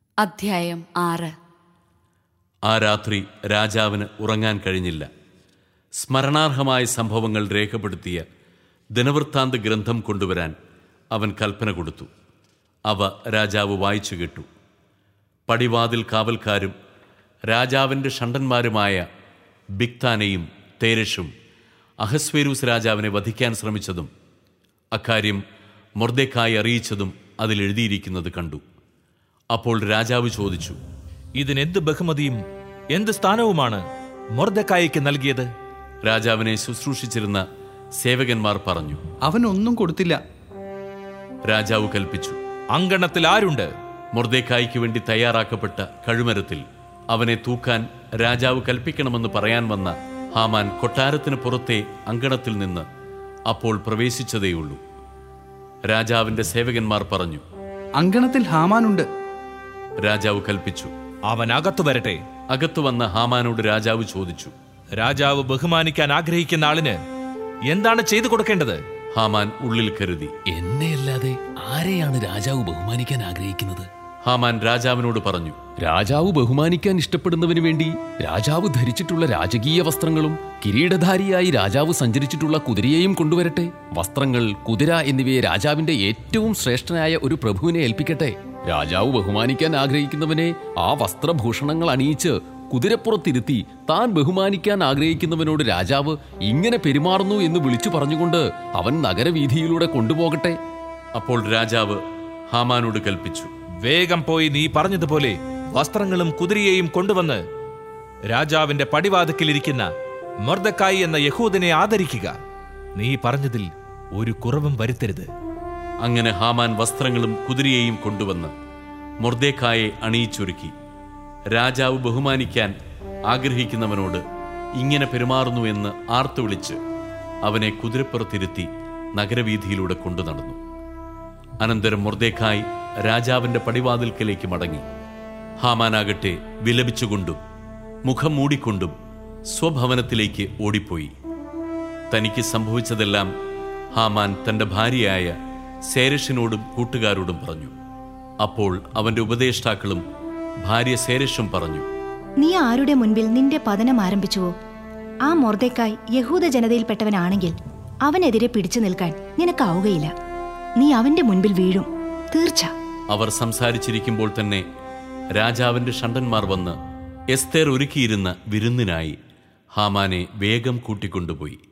അധ്യായം ആറ് ആ രാത്രി രാജാവിന് ഉറങ്ങാൻ കഴിഞ്ഞില്ല സ്മരണാർഹമായ സംഭവങ്ങൾ രേഖപ്പെടുത്തിയ ദിനവൃത്താന്ത ഗ്രന്ഥം കൊണ്ടുവരാൻ അവൻ കൽപ്പന കൊടുത്തു അവ രാജാവ് വായിച്ചു കേട്ടു പടിവാതിൽ കാവൽക്കാരും രാജാവിൻ്റെ ഷണ്ടന്മാരുമായ ബിക്താനയും തേരഷും അഹസ്വേരൂസ് രാജാവിനെ വധിക്കാൻ ശ്രമിച്ചതും അക്കാര്യം മൊർദെക്കായി അറിയിച്ചതും അതിലെഴുതിയിരിക്കുന്നത് കണ്ടു അപ്പോൾ രാജാവ് ചോദിച്ചു ഇതിനെന്ത് ബഹുമതിയും എന്ത് സ്ഥാനവുമാണ് മൊർദക്കായിക്ക് നൽകിയത് രാജാവിനെ ശുശ്രൂഷിച്ചിരുന്ന സേവകന്മാർ പറഞ്ഞു അവൻ ഒന്നും കൊടുത്തില്ല രാജാവ് കൽപ്പിച്ചു അങ്കണത്തിൽ ആരുണ്ട് മൊർദേക്കായ്ക്ക് വേണ്ടി തയ്യാറാക്കപ്പെട്ട കഴുമരത്തിൽ അവനെ തൂക്കാൻ രാജാവ് കൽപ്പിക്കണമെന്ന് പറയാൻ വന്ന ഹാമാൻ കൊട്ടാരത്തിന് പുറത്തെ അങ്കണത്തിൽ നിന്ന് അപ്പോൾ പ്രവേശിച്ചതേയുള്ളൂ രാജാവിന്റെ സേവകന്മാർ പറഞ്ഞു അങ്കണത്തിൽ ഹാമാനുണ്ട് രാജാവ് കൽപ്പിച്ചു അവൻ അകത്തു വരട്ടെ അകത്തു വന്ന ഹാമാനോട് രാജാവ് ചോദിച്ചു രാജാവ് ബഹുമാനിക്കാൻ ആഗ്രഹിക്കുന്ന ആളിന് എന്താണ് ചെയ്തു കൊടുക്കേണ്ടത് ഹാമാൻ ഉള്ളിൽ കരുതി എന്നെയല്ലാതെ ആരെയാണ് രാജാവ് ബഹുമാനിക്കാൻ ആഗ്രഹിക്കുന്നത് ഹാമാൻ രാജാവിനോട് പറഞ്ഞു രാജാവ് ബഹുമാനിക്കാൻ ഇഷ്ടപ്പെടുന്നവന് വേണ്ടി രാജാവ് ധരിച്ചിട്ടുള്ള രാജകീയ വസ്ത്രങ്ങളും കിരീടധാരിയായി രാജാവ് സഞ്ചരിച്ചിട്ടുള്ള കുതിരയെയും കൊണ്ടുവരട്ടെ വസ്ത്രങ്ങൾ കുതിര എന്നിവയെ രാജാവിന്റെ ഏറ്റവും ശ്രേഷ്ഠനായ ഒരു പ്രഭുവിനെ ഏൽപ്പിക്കട്ടെ രാജാവ് ബഹുമാനിക്കാൻ ആഗ്രഹിക്കുന്നവനെ ആ വസ്ത്രഭൂഷണങ്ങൾ അണിയിച്ച് കുതിരപ്പുറത്തിരുത്തി താൻ ബഹുമാനിക്കാൻ ആഗ്രഹിക്കുന്നവനോട് രാജാവ് ഇങ്ങനെ പെരുമാറുന്നു എന്ന് വിളിച്ചു പറഞ്ഞുകൊണ്ട് അവൻ നഗരവീഥിയിലൂടെ കൊണ്ടുപോകട്ടെ അപ്പോൾ രാജാവ് ഹാമാനോട് കൽപ്പിച്ചു വേഗം പോയി നീ പറഞ്ഞതുപോലെ വസ്ത്രങ്ങളും കുതിരയെയും കൊണ്ടുവന്ന് രാജാവിന്റെ പടിവാതിക്കലിരിക്കുന്ന മൊർദക്കായി എന്ന യഹൂദനെ ആദരിക്കുക നീ പറഞ്ഞതിൽ ഒരു കുറവും വരുത്തരുത് അങ്ങനെ ഹാമാൻ വസ്ത്രങ്ങളും കുതിരയെയും കൊണ്ടുവന്ന് മൊർദേക്കായെ അണിയിച്ചൊരുക്കി രാജാവ് ബഹുമാനിക്കാൻ ആഗ്രഹിക്കുന്നവനോട് ഇങ്ങനെ പെരുമാറുന്നു എന്ന് ആർത്തു വിളിച്ച് അവനെ കുതിരപ്പുറത്തിരുത്തി നഗരവീഥിയിലൂടെ കൊണ്ടു നടന്നു അനന്തരം മൊർദേക്കായി രാജാവിന്റെ പടിവാതിൽക്കലേക്ക് മടങ്ങി ഹാമാനാകട്ടെ വിലപിച്ചുകൊണ്ടും മുഖം മൂടിക്കൊണ്ടും സ്വഭവനത്തിലേക്ക് ഓടിപ്പോയി തനിക്ക് സംഭവിച്ചതെല്ലാം ഹാമാൻ തന്റെ ഭാര്യയായ സേരഷിനോടും കൂട്ടുകാരോടും പറഞ്ഞു അപ്പോൾ അവന്റെ ഉപദേഷ്ടാക്കളും ഭാര്യ സേരഷും പറഞ്ഞു നീ ആരുടെ മുൻപിൽ നിന്റെ പതനം ആരംഭിച്ചുവോ ആ മൊർദെക്കായി യഹൂദ ജനതയിൽപ്പെട്ടവനാണെങ്കിൽ അവനെതിരെ പിടിച്ചു നിൽക്കാൻ നിനക്കാവുകയില്ല നീ അവന്റെ മുൻപിൽ വീഴും തീർച്ച അവർ സംസാരിച്ചിരിക്കുമ്പോൾ തന്നെ രാജാവിന്റെ ഷണ്ടന്മാർ വന്ന് എസ്തേർ ഒരുക്കിയിരുന്ന വിരുന്നിനായി ഹാമാനെ വേഗം കൂട്ടിക്കൊണ്ടുപോയി